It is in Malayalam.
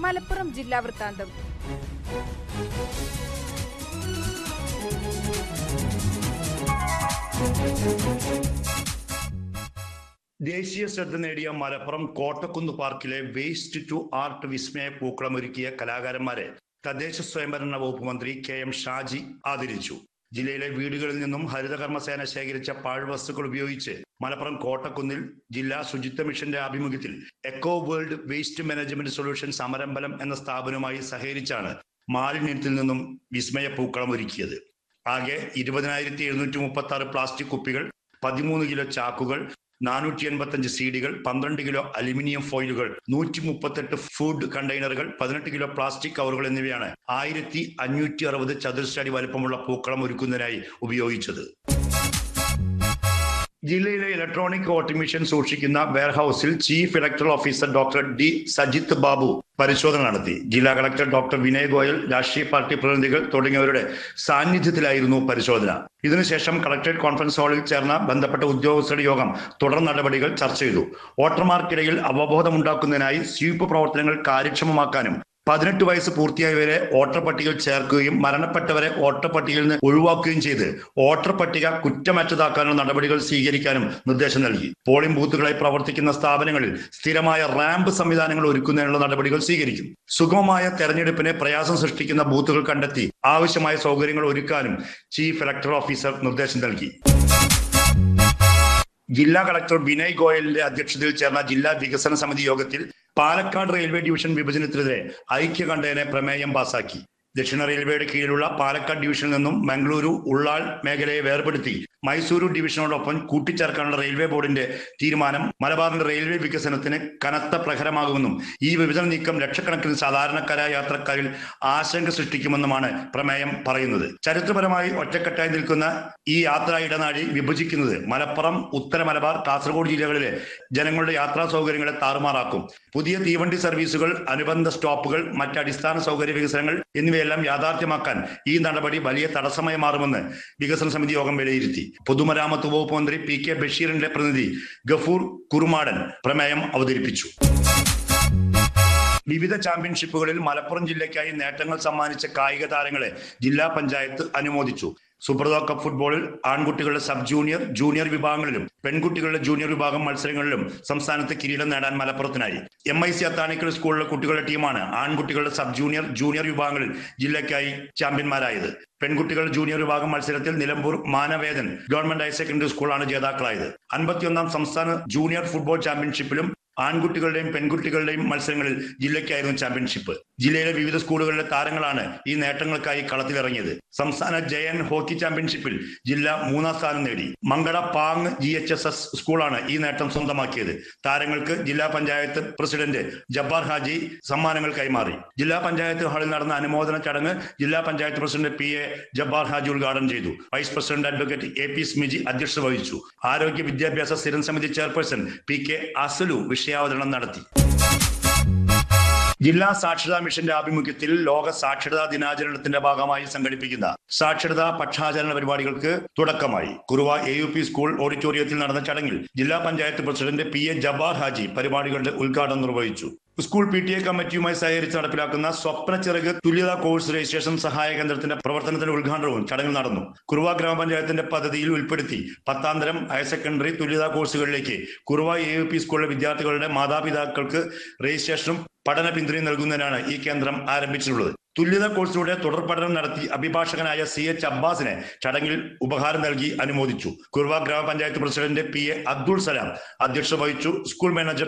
മലപ്പുറം ജില്ലാ വൃത്താന്തം ദേശീയ ശ്രദ്ധ നേടിയ മലപ്പുറം കോട്ടക്കുന്ന് പാർക്കിലെ വേസ്റ്റ് ടു ആർട്ട് വിസ്മയ പൂക്കളമൊരുക്കിയ കലാകാരന്മാരെ തദ്ദേശ സ്വയംഭരണ വകുപ്പ് മന്ത്രി കെ എം ഷാജി ആദരിച്ചു ജില്ലയിലെ വീടുകളിൽ നിന്നും ഹരിതകർമ്മസേന ശേഖരിച്ച പാഴ്വസ്തുക്കൾ ഉപയോഗിച്ച് മലപ്പുറം കോട്ടക്കുന്നിൽ ജില്ലാ ശുചിത്വ മിഷന്റെ ആഭിമുഖ്യത്തിൽ eco world waste management solution Samarambalam എന്ന സ്ഥാപനവുമായി സഹകരിച്ചാണ് മാലിന്യത്തിൽ നിന്നും വിസ്മയ പൂക്കളം ഒരുക്കിയത് ആകെ ഇരുപതിനായിരത്തി എഴുന്നൂറ്റി മുപ്പത്തി ആറ് പ്ലാസ്റ്റിക് കുപ്പികൾ പതിമൂന്ന് കിലോ ചാക്കുകൾ നാനൂറ്റി എൺപത്തഞ്ച് സീഡികൾ പന്ത്രണ്ട് കിലോ അലുമിനിയം ഫോയിലുകൾ നൂറ്റി മുപ്പത്തെട്ട് ഫുഡ് കണ്ടെയ്നറുകൾ പതിനെട്ട് കിലോ പ്ലാസ്റ്റിക് കവറുകൾ എന്നിവയാണ് ആയിരത്തി അഞ്ഞൂറ്റി അറുപത് ചതുരശ്രടി വലുപ്പമുള്ള പൂക്കളം ഒരുക്കുന്നതിനായി ഉപയോഗിച്ചത് ജില്ലയിലെ ഇലക്ട്രോണിക് വോട്ടിംഗ് മെഷീൻ സൂക്ഷിക്കുന്ന വെയർഹൌസിൽ chief electoral officer doctor D Sajith Babu പരിശോധന നടത്തി ജില്ലാ കളക്ടർ ഡോക്ടർ വിനയ് ഗോയൽ രാഷ്ട്രീയ പാർട്ടി പ്രതിനിധികൾ തുടങ്ങിയവരുടെ സാന്നിധ്യത്തിലായിരുന്നു പരിശോധന ഇതിനുശേഷം കളക്ടറേറ്റ് കോൺഫറൻസ് ഹാളിൽ ചേർന്ന ബന്ധപ്പെട്ട ഉദ്യോഗസ്ഥരുടെ യോഗം തുടർ നടപടികൾ ചർച്ച ചെയ്തു വോട്ടർമാർക്കിടയിൽ അവബോധമുണ്ടാക്കുന്നതിനായി സ്വീപ്പ് പ്രവർത്തനങ്ങൾ കാര്യക്ഷമമാക്കാനും പതിനെട്ട് വയസ്സ് പൂർത്തിയായവരെ വോട്ടർ പട്ടികയിൽ ചേർക്കുകയും മരണപ്പെട്ടവരെ വോട്ടർ പട്ടികയിൽ നിന്ന് ഒഴിവാക്കുകയും ചെയ്ത് വോട്ടർ പട്ടിക കുറ്റമറ്റതാക്കാനുള്ള നടപടികൾ സ്വീകരിക്കാനും നിർദ്ദേശം നൽകി പോളിംഗ് ബൂത്തുകളായി പ്രവർത്തിക്കുന്ന സ്ഥാപനങ്ങളിൽ സ്ഥിരമായ റാമ്പ് സംവിധാനങ്ങൾ ഒരുക്കുന്നതിനുള്ള നടപടികൾ സ്വീകരിക്കും സുഗമമായ തെരഞ്ഞെടുപ്പിന് പ്രയാസം സൃഷ്ടിക്കുന്ന ബൂത്തുകൾ കണ്ടെത്തി ആവശ്യമായ സൗകര്യങ്ങൾ ഒരുക്കാനും ചീഫ് ഇലക്ടറൽ ഓഫീസർ നിർദ്ദേശം നൽകി ജില്ലാ കളക്ടർ വിനയ് ഗോയലിന്റെ അധ്യക്ഷതയിൽ ചേർന്ന ജില്ലാ വികസന സമിതി യോഗത്തിൽ പാലക്കാട് റെയിൽവേ ഡിവിഷൻ വിഭജനത്തിനെതിരെ ഐക്യകണ്ഠേന പ്രമേയം പാസാക്കി ദക്ഷിണ റെയിൽവേയുടെ കീഴിലുള്ള പാലക്കാട് ഡിവിഷനിൽ നിന്നും മംഗളൂരു ഉള്ളാൾ മേഖലയെ വേർപെടുത്തി മൈസൂരു ഡിവിഷനോടൊപ്പം കൂട്ടിച്ചേർക്കാനുള്ള റെയിൽവേ ബോർഡിന്റെ തീരുമാനം മലബാറിന്റെ റെയിൽവേ വികസനത്തിന് കനത്ത പ്രഹരമാകുമെന്നും ഈ വിഭജന നീക്കം ലക്ഷക്കണക്കിന് സാധാരണക്കാരായ യാത്രക്കാരിൽ ആശങ്ക സൃഷ്ടിക്കുമെന്നുമാണ് പ്രമേയം പറയുന്നത് ചരിത്രപരമായി ഒറ്റക്കെട്ടായി നിൽക്കുന്ന ഈ യാത്രാ ഇടനാഴി വിഭജിക്കുന്നത് മലപ്പുറം ഉത്തര മലബാർ കാസർഗോഡ് ജില്ലകളിലെ ജനങ്ങളുടെ യാത്രാ സൗകര്യങ്ങളെ താറുമാറാക്കും പുതിയ തീവണ്ടി സർവീസുകൾ അനുബന്ധ സ്റ്റോപ്പുകൾ മറ്റ് അടിസ്ഥാന സൗകര്യ വികസനങ്ങൾ എന്നിവയെല്ലാം യാഥാർത്ഥ്യമാക്കാൻ ഈ നടപടി വലിയ തടസ്സമായി മാറുമെന്ന് വികസന സമിതി യോഗം വിലയിരുത്തി പൊതുമരാമത്ത് വകുപ്പ് മന്ത്രി പി കെ ബഷീറിന്റെ പ്രതിനിധി ഗഫൂർ കുറുമാടൻ പ്രമേയം അവതരിപ്പിച്ചു വിവിധ ചാമ്പ്യൻഷിപ്പുകളിൽ മലപ്പുറം ജില്ലയ്ക്കായി നേട്ടങ്ങൾ സമ്മാനിച്ച കായിക താരങ്ങളെ ജില്ലാ പഞ്ചായത്ത് അനുമോദിച്ചു സുബ്രത കപ്പ് ഫുട്ബോളിൽ ആൺകുട്ടികളുടെ സബ് ജൂനിയർ ജൂനിയർ വിഭാഗങ്ങളിലും പെൺകുട്ടികളുടെ ജൂനിയർ വിഭാഗം മത്സരങ്ങളിലും സംസ്ഥാനത്ത് കിരീടം നേടാൻ മലപ്പുറത്തിനായി എം ഐ സി അത്താണിക്കൽ സ്കൂളിലെ കുട്ടികളുടെ ടീമാണ് ആൺകുട്ടികളുടെ സബ് ജൂനിയർ ജൂനിയർ വിഭാഗങ്ങളിൽ ജില്ലയ്ക്കായി ചാമ്പ്യന്മാരായത് പെൺകുട്ടികളുടെ ജൂനിയർ വിഭാഗം മത്സരത്തിൽ Nilambur Manavedan government higher secondary സ്കൂളാണ് ജേതാക്കളായത് അൻപത്തിയൊന്നാം സംസ്ഥാന ജൂനിയർ ഫുട്ബോൾ ചാമ്പ്യൻഷിപ്പിലും ആൺകുട്ടികളുടെയും പെൺകുട്ടികളുടെയും മത്സരങ്ങളിൽ ജില്ലയ്ക്കായിരുന്നു ചാമ്പ്യൻഷിപ്പ് ജില്ലയിലെ വിവിധ സ്കൂളുകളിലെ താരങ്ങളാണ് ഈ നേട്ടങ്ങൾക്കായി കളത്തിലിറങ്ങിയത് സംസ്ഥാന ജയൻ ഹോക്കി ചാമ്പ്യൻഷിപ്പിൽ ജില്ല മൂന്നാം സ്ഥാനം നേടി Mankada Pang G H S S സ്കൂളാണ് ഈ നേട്ടം സ്വന്തമാക്കിയത് താരങ്ങൾക്ക് ജില്ലാ പഞ്ചായത്ത് പ്രസിഡന്റ് ജബ്ബാർ ഹാജി സമ്മാനങ്ങൾ കൈമാറി ജില്ലാ പഞ്ചായത്ത് ഹാളിൽ നടന്ന അനുമോദന ചടങ്ങ് ജില്ലാ panchayat president P A Jabbar Haji ഉദ്ഘാടനം ചെയ്തു vice president advocate A P Smiji അധ്യക്ഷത വഹിച്ചു ആരോഗ്യ വിദ്യാഭ്യാസ സ്ഥിരം സമിതി ചെയർപേഴ്സൺ പി കെ അസലു വിഷയാവതരണം നടത്തി ജില്ലാ സാക്ഷരതാ മിഷന്റെ ആഭിമുഖ്യത്തിൽ ലോക സാക്ഷരതാ ദിനാചരണത്തിന്റെ ഭാഗമായി സംഘടിപ്പിക്കുന്ന സാക്ഷരതാ പക്ഷാചരണ പരിപാടികൾക്ക് തുടക്കമായി Kuruva A U P school ഓഡിറ്റോറിയത്തിൽ നടന്ന ചടങ്ങിൽ ജില്ലാ panchayat president P A Jabbar Haji പരിപാടികളുടെ ഉദ്ഘാടനം നിർവഹിച്ചു സ്കൂൾ പി ടി എ കമ്മിറ്റിയുമായി സഹകരിച്ച് നടപ്പിലാക്കുന്ന സ്വപ്ന ചിറക് തുല്യതാ കോഴ്സ് രജിസ്ട്രേഷൻ സഹായ കേന്ദ്രത്തിന്റെ പ്രവർത്തനത്തിന്റെ ഉദ്ഘാടനവും ചടങ്ങിൽ നടന്നു കുറുവ ഗ്രാമപഞ്ചായത്തിന്റെ പദ്ധതിയിൽ ഉൾപ്പെടുത്തി പത്താം തരം ഹയർ സെക്കൻഡറി തുല്യതാ കോഴ്സുകളിലേക്ക് കുറുവ എ യു പി സ്കൂളിലെ വിദ്യാർത്ഥികളുടെ മാതാപിതാക്കൾക്ക് രജിസ്ട്രേഷനും പഠന പിന്തുണയും നൽകുന്നതിനാണ് ഈ കേന്ദ്രം ആരംഭിച്ചിട്ടുള്ളത് തുല്യത കോഴ്സിലൂടെ തുടർ പഠനം നടത്തി അഭിഭാഷകനായ സി എച്ച് അബ്ബാസിനെ ചടങ്ങിൽ ഉപഹാരം നൽകി അനുമോദിച്ചു കുർവ ഗ്രാമപഞ്ചായത്ത് president P A Abdul Salam അധ്യക്ഷത വഹിച്ചു സ്കൂൾ മാനേജർ